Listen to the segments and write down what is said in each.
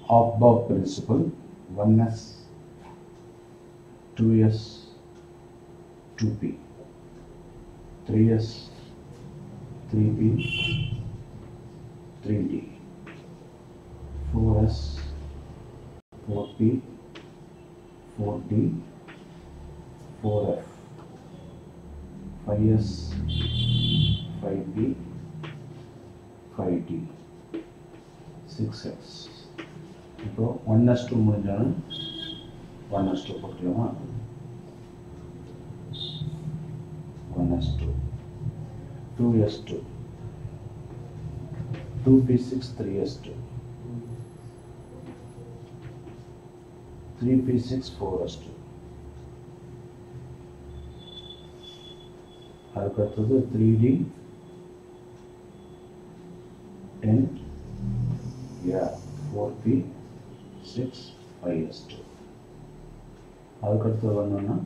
Aufbau principle 1s 2s 2p 3s 3p 3d 4s 4p 4d 4f 5s 5p 5d 6s இப்போ one S two முடிஞ்சாலும் one S two போட்டுக்கலாமா one S two two S two two P six three S two three P six four S two அதுக்கடுத்தது three D ten யா four P six five S two அதுக்கடுத்து வந்தோன்னா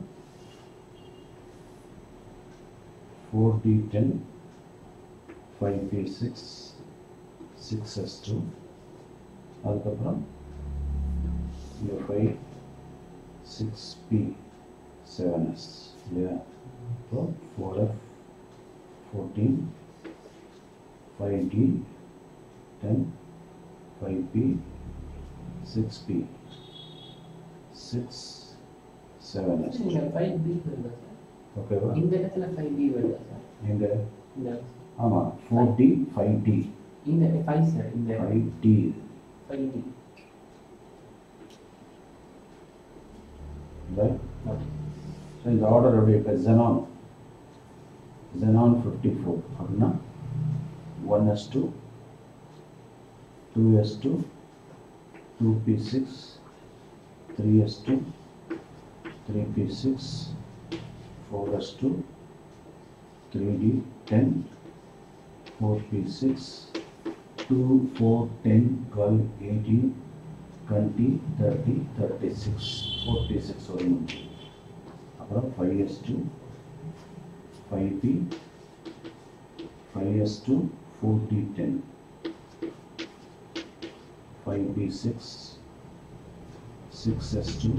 four D ten five P six six S two அதுக்கப்புறம் இங்கே five six P seven S இல்லையா இப்போ four F fourteen five D ten five P six B six seven S இந்த five P வருதா sir ஓகேவா இந்த இடத்துல ஃபைவ் பி வருதா சார் எங்கே இந்த ஆமாம் ஃபோர் டி ஃபைவ் டி இந்த ஃபைவ் சார் இந்த five D five D right so இந்த ஆர்டர் எப்படி இப்போ ஜெனான் ஜெனான் ஃபிஃப்டி ஃபோர் அப்படின்னா one S two two S two two P six three S two three P six four S two three D ten four P six two four ten twelve eighteen twenty thirty thirty six forty six வரையும் அப்புறம் five S two five P five S two forty ten five P six six S two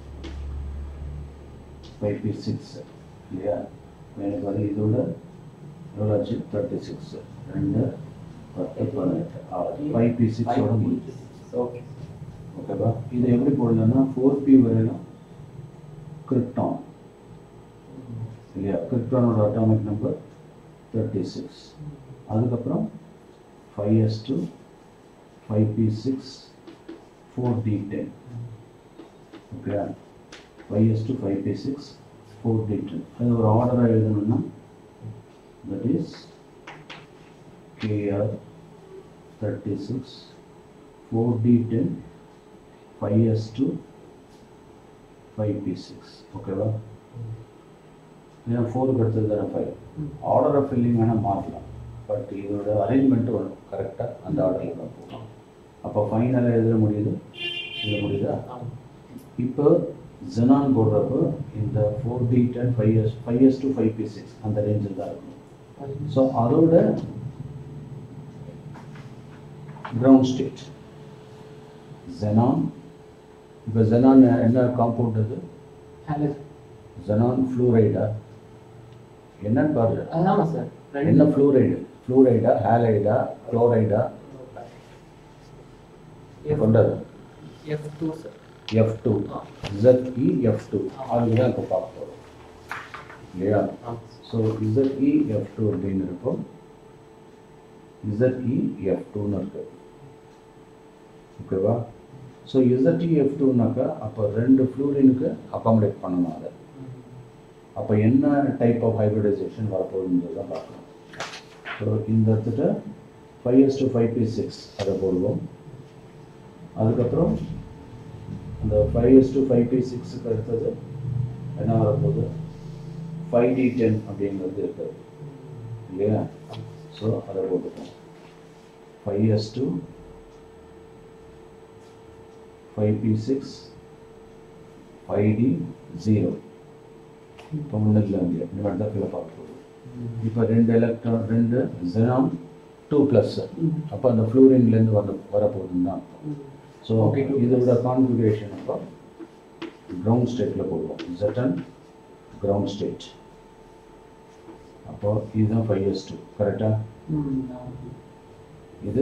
five P six இல்லையா எனக்கு வந்து இதோட எவ்வளோ ஆச்சு thirty six ரெண்டு பத்து பதினெட்டு ஆறு ஃபைவ் பி சிக்ஸோட முடிச்சு ஓகே ஓகேவா இதை எப்படி போடலாம்னா ஃபோர் பி வரையிலும் கிரிப்டான் இல்லையா கிரிப்டானோட அட்டாமிக் நம்பர் தேர்ட்டி சிக்ஸ் அதுக்கப்புறம் five S two five P six four D ten okay five S two five P six four D ten அது ஒரு ஆர்டராக எழுதணும்னா that is KR thirty six four D ten five S two five P six ஓகேவா ஏன்னா ஃபோருக்கு அடுத்தது தானே five order of filling வேணால் மாற்றலாம் பட் இதோட அரேஞ்ச்மெண்ட்டு வரும் கரெக்டாக அந்த ஆர்டரில் தான் போகும் அப்போ ஃபைனலாக எழுத முடியுது எழுத முடியுதா ஆமாம் இப்போ ஜெனான் போடுறப்போ இந்த four D ten five S five S two five P six அந்த ரேஞ்சில் தான் இருக்கும் ஸோ அதோட கிரவுண்ட் ஸ்டேட் ஜெனான் இப்போ ஜெனான் என்ன காம்பவுண்ட் அது ஹலோ ஜெனான் ஃப்ளூரைடா என்னன்னு பாரு ஆமாம் சார் என்ன ஃப்ளூரைடு ஃப்ளூரைடா ஹேலைடா குளோரைடா கொண்டது F two sir F two ZE F two அதுதான் இப்போ பார்க்க போகிறோம் இல்லையா ஆமாம் ஸோ இசட்இ எஃப் டூ அப்படின்னு இருக்கும் இசட்இ எஃப் டூன்னு இருக்கு ஓகேவா ஸோ இசட்இ எஃப் டூனாக்கா அப்போ ரெண்டு ஃப்ளூரினுக்கு அகாமடேட் பண்ணணும் அதை அப்போ என்ன டைப் ஆஃப் ஹைப்ரிடைசேஷன் வரப்போகுதுன்றது தான் பார்க்கணும் ஸோ இந்த இடத்துல five S two five P six அதை போடுவோம் அதுக்கப்புறம் அந்த five S two five P சிக்ஸுக்கு அடுத்தது என்ன வரப்போகுது ஃபைவ் டி டென் அப்படிங்கிறது இருக்குது இல்லையா ஸோ அதை போட்டுப்போம் five S two five P six five D zero இப்போ முன்னதில் வந்து இந்த மாதிரி தான் ஃபில்அப் ஆக போகுது இப்போ ரெண்டு எலக்ட்ரான் ரெண்டு ஜெனான் டூ ப்ளஸ் அப்போ அந்த ஃப்ளூரின்லேருந்து வர வரப்போகுதுன்னு தான் அர்த்தம் ஸோ Okay, two இதோட கான்ஃபிகரேஷன் அப்போ கிரவுண்ட் ஸ்டேட்டில் போடுவோம் ஜெட்டன் கிரவுண்ட் ஸ்டேட் அப்போ இதுதான் ஃபைவ் எஸ் டூ கரெக்டாக ம் ஆமாம் இது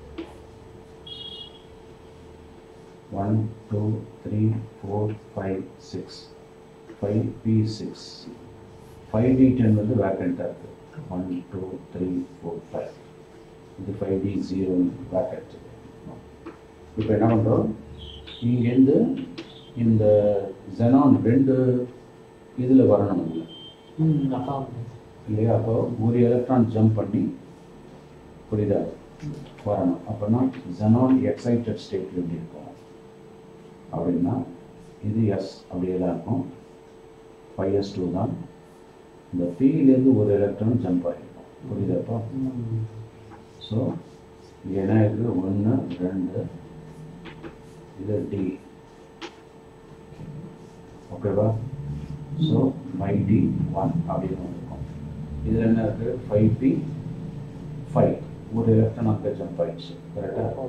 one two three four five six five P six five D ten வந்து வேக்கண்ட்டாக இருக்குது one two three four five இது ஃபைவ் டி ஜீரோ வேக்கண்ட் இப்போ என்ன பண்ணுறோம் இங்கேருந்து இந்த ஜெனான் ரெண்டு இதில் வரணும் இல்லை ம் அப்பா இல்லையா அப்போ ஒரு எலக்ட்ரான் ஜம்ப் பண்ணி புரியுதா வரணும் அப்படின்னா ஜெனான் எக்ஸைட்டட் ஸ்டேட் எப்படி இருக்கும் அப்படின்னா இது எஸ் அப்படியே தான் இருக்கும் ஃபைவ் எஸ் டூ தான் இந்த பியிலேருந்து ஒரு எலக்ட்ரான் ஜம்ப் ஆகிருக்கும் புரியுதாப்பா ம் ஸோ இங்கே என்ன இருக்குது ஒன்று ரெண்டு இது டி ஓகேவா ஸோ ஃபைவ் டி ஒன் அப்படின்னு இருக்கும் இதில் என்ன இருக்குது ஃபைவ் பி ஃபைவ் ஒரு எலக்ட்ரான் அங்கே ஜம்ப் ஆயிடுச்சு கரெக்டாக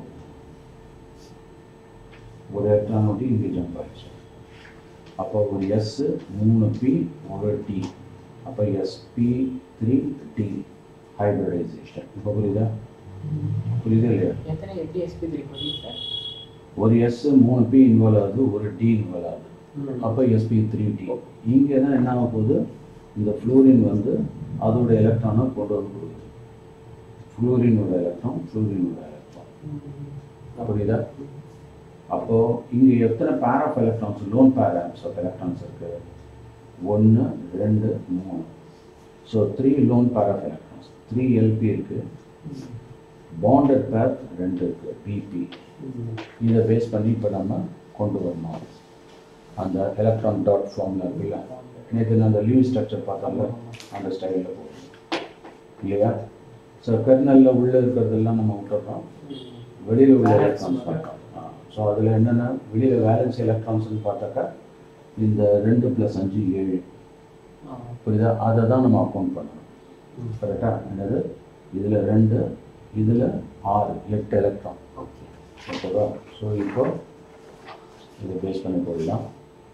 ஒரு எலக்ட்ரான் ஒட்டி இங்கே ஜம்ப் ஆயிடுச்சு அப்போ ஒரு எஸ் மூணு பி ஒரு டி அப்போ எஸ்பி த்ரீ டி ஹைப்ரிடைசேஷன் இப்போ புரியுதா புரியுதா இல்லையா எத்தனை எப்படி எஸ்பி த்ரீ புரியுது சார் ஒரு எஸ் மூணு பி இன்வால்வ் ஆகுது ஒரு டி இன்வால்வ் ஆகுது ம் அப்போ எஸ்பி த்ரீ டி இங்கே தான் என்ன ஆக போகுது இந்த ஃப்ளூரின் வந்து அதோட எலக்ட்ரானை கொண்டு வந்து கொடுக்குது ஃப்ளூரினோட எலக்ட்ரான் ஃப்ளூரினோட எலக்ட்ரான் ம் புரியுதா அப்போது இங்கே எத்தனை pair of electrons lone pair of electrons இருக்குது ஒன்று ரெண்டு மூணு so three lone pair of electrons three LP இருக்குது பாண்டட் பேர் ரெண்டு இருக்குது பிபி ம் இதை பேஸ் பண்ணி இப்போ நம்ம கொண்டு வரணும் அந்த எலக்ட்ரான் டாட் ஃபார்மில் இருக்குல்ல நேற்று நான் அந்த லீவ் ஸ்ட்ரக்சர் பார்த்தோம்ல அந்த ஸ்டைலில் போகும் இல்லையா ஸோ கர்னலில் உள்ளே இருக்கிறதெல்லாம் நம்ம விட்டுறோம் வெளியில் உள்ள Valence எலக்ட்ரான்ஸ் மட்டும். பார்க்கலாம் ஸோ அதில் என்னென்ன வெளியில் வேலன்ஸ் எலக்ட்ரான்ஸ்னு பார்த்தாக்கா இந்த ரெண்டு ப்ளஸ் அஞ்சு ஏழு ஆ புரியுதா அதை தான் நம்ம அக்கௌண்ட் பண்ணணும் ம் கரெக்டாக என்னது இதில் ரெண்டு இதில் ஆறு எட்டு எலக்ட்ரான் ஓகே ஓகேவா ஸோ இப்போ இதை பேஸ் பண்ணி போடலாம்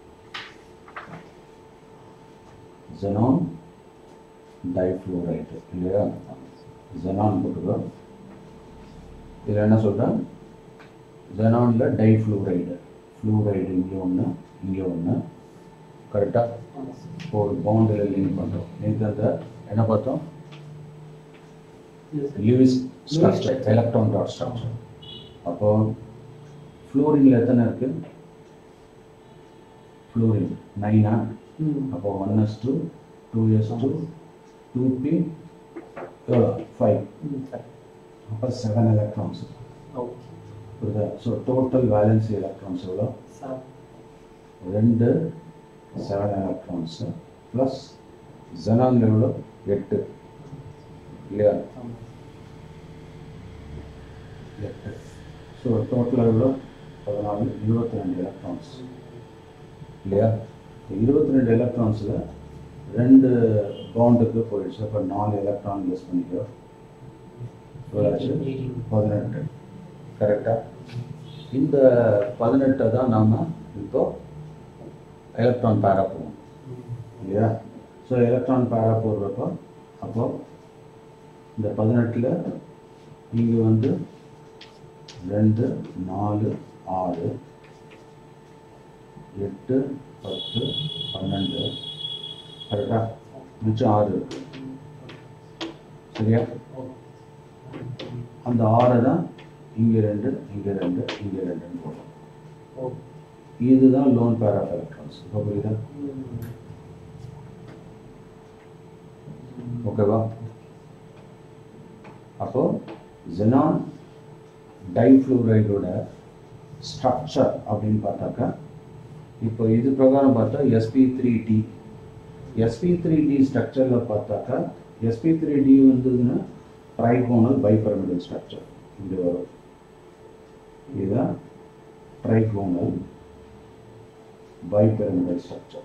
ஜெனான் டைஃப்ளூரைடு இல்லையா ஜெனான் போட்டுக்கோ இதில் என்ன சொல்கிறேன் ஜெனானில் டைஃப்ளூரைடு ஃப்ளூரைடு இங்கே ஒன்று இங்கே ஒன்று கரெக்டாக ஆமாம் சார் ஒரு பவுண்டில் லிங்க் பண்ணுறோம் நேற்று அந்த என்ன பார்த்தோம் இது sir Lewis structure structure. Electron dot structure அப்போ ஃப்ளூரின்ல எத்தனை இருக்கு ஃப்ளூரின் நைனா ம் அப்போ one S two two S two two P எவ்வளோ ஃபைவ் ம் சார் அப்போ செவன் எலக்ட்ரான்ஸ் ஓகே புரியுதா ஸோ டோட்டல் வேலன்சி எலக்ட்ரான்ஸ் எவ்வளோ சார் ரெண்டு செவன் எலக்ட்ரான்ஸு ப்ளஸ் ஜெனான் எவ்வளோ எட்டு இல்லையா ஆமாம் எட்டு ஸோ டோட்டலாக எவ்வளோ பதினாலு இருபத்தி ரெண்டு எலக்ட்ரான்ஸ் இல்லையா இருபத்தி ரெண்டு எலக்ட்ரான்ஸில் ரெண்டு பவுண்டுக்கு போயிடுச்சு அப்போ நாலு எலக்ட்ரான் லெஸ் பண்ணிக்கோ எவ்வளோச்சு எயிட்டீன் பதினெட்டு கரெக்டாக இந்த பதினெட்டை தான் நாம் இப்போ எலக்ட்ரான் பேரா போவோம் இல்லையா ஸோ எலக்ட்ரான் பேரா போடுறப்போ அப்போ இந்த பதினெட்டில் இங்கே வந்து ரெண்டு நாலு ஆறு எட்டு பத்து பன்னெண்டு கரெக்டாக மிச்சம் ஆறு இருக்கு சரியா அந்த ஆறை தான் இங்கே ரெண்டு இங்கே ரெண்டு இங்கே ரெண்டுன்னு போடுறோம் ஓ இதுதான் லோன் பேர் ஆஃப் எலக்ட்ரான்ஸ் இப்போ புரியுதா ஓகேவா அப்போ ஜெனான் டைஃப்ளூரைடோட ஸ்ட்ரக்சர் அப்படின்னு பார்த்தாக்கா இப்போ இது பிரகாரம் பார்த்தா SP three D SP three D ஸ்ட்ரக்சரில் பார்த்தாக்கா எஸ்பி த்ரீ டி வந்ததுன்னா ட்ரைகோனல் பைபரமிடல் ஸ்ட்ரக்சர் இப்படி வரும் இதுதான் ட்ரைகோனல் பைபரமிடல் ஸ்ட்ரக்சர்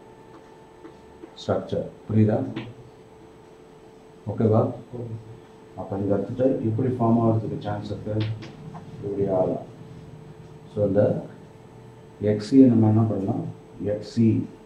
ஸ்ட்ரக்சர் புரியுதா ஓகேவா அப்போ இந்த இடத்துல இப்படி ஃபார்ம் ஆகிறதுக்கு சான்ஸ் இருக்கு இப்படி ஆகலாம் ஸோ இந்த எக்ஸியை நம்ம என்ன பண்ணலாம் எக்ஸி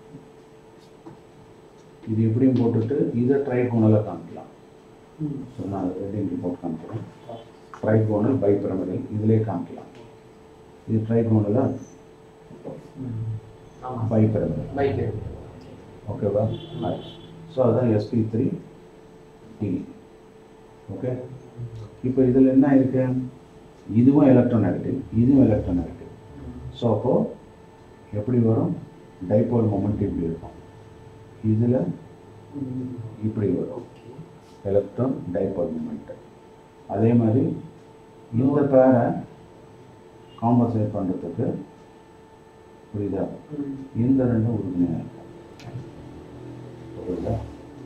இது இப்படியும் போட்டுட்டு இதை ட்ரைகோனலாக காமிக்கலாம் ம். ஸோ நான் ரெண்டு போட்டு காமிக்கிறேன் ட்ரைகோனல் பைபிரமிடல் இதிலே காமிக்கலாம் இது ட்ரைகோனலாக ம். ஆமா பைபிரமிடல் பைக் ஓகேவா ஸோ அதுதான் எஸ்பி த்ரீ டி ஓகே இப்போ இதில் என்ன இருக்கு இதுவும் எலக்ட்ரோநெகட்டிவ் இதுவும் எலக்ட்ரோநெகட்டிவ் ஸோ அப்போது எப்படி வரும் டைபோல் மொமெண்ட் இப்படி இருக்கும் இதில் இப்படி வரும் ஓகே எலக்ட்ரான் டைபோல் மொமெண்ட் அதே மாதிரி இந்த பேரை காம்பன்சேட் பண்ணுறதுக்கு புரியுதா ம். இந்த ரெண்டும் உறுதுணையாக இருக்கும் புரியுதா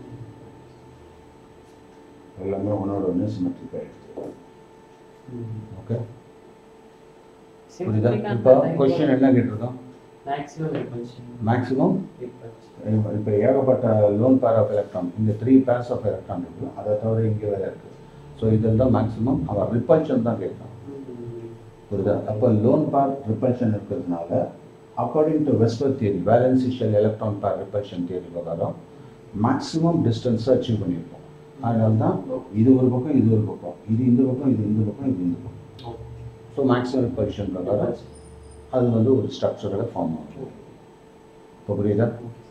எல்லாமே ஒன்னோட ஒன்று சிமெட்ரிக் ஆகிடுச்சு ம். ஓகே புரியுதா இப்போ கொஸ்டின் என்ன கேட்டிருக்கோம் மேக்ஸிமம் ரிப்பல்ஷன் மேக்ஸிமம் ரிப்பல்ஷன் இப்போ ஏகப்பட்ட லோன் பேர் ஆஃப் எலக்ட்ரான் இந்த த்ரீ பேர்ஸ் ஆஃப் எலக்ட்ரான் இருக்குது அதை தவிர இங்கே வேறு இருக்குது ஸோ இதில் தான் மேக்ஸிமம் அவன் ரிப்பல்ஷன் தான் கேட்குறான் புரியுதா அப்போ லோன் பேர் ரிப்பல்ஷன் இருக்கிறதுனால according to VSEPR theory valency shell electron pair repulsion theory பிரகாரம் மேக்ஸிமம் டிஸ்டன்ஸை அச்சீவ் பண்ணியிருக்கோம் அதனால தான் இது ஒரு பக்கம் இது ஒரு பக்கம் இது இந்த பக்கம் இது இந்த பக்கம் இது இந்த பக்கம் ஸோ மேக்ஸிமம் ரிப்பல்ஷன் பிரகாரம் அது வந்து ஒரு ஸ்ட்ரக்சரில் ஃபார்ம் ஆகும் இப்போ புரியுதா ஓகே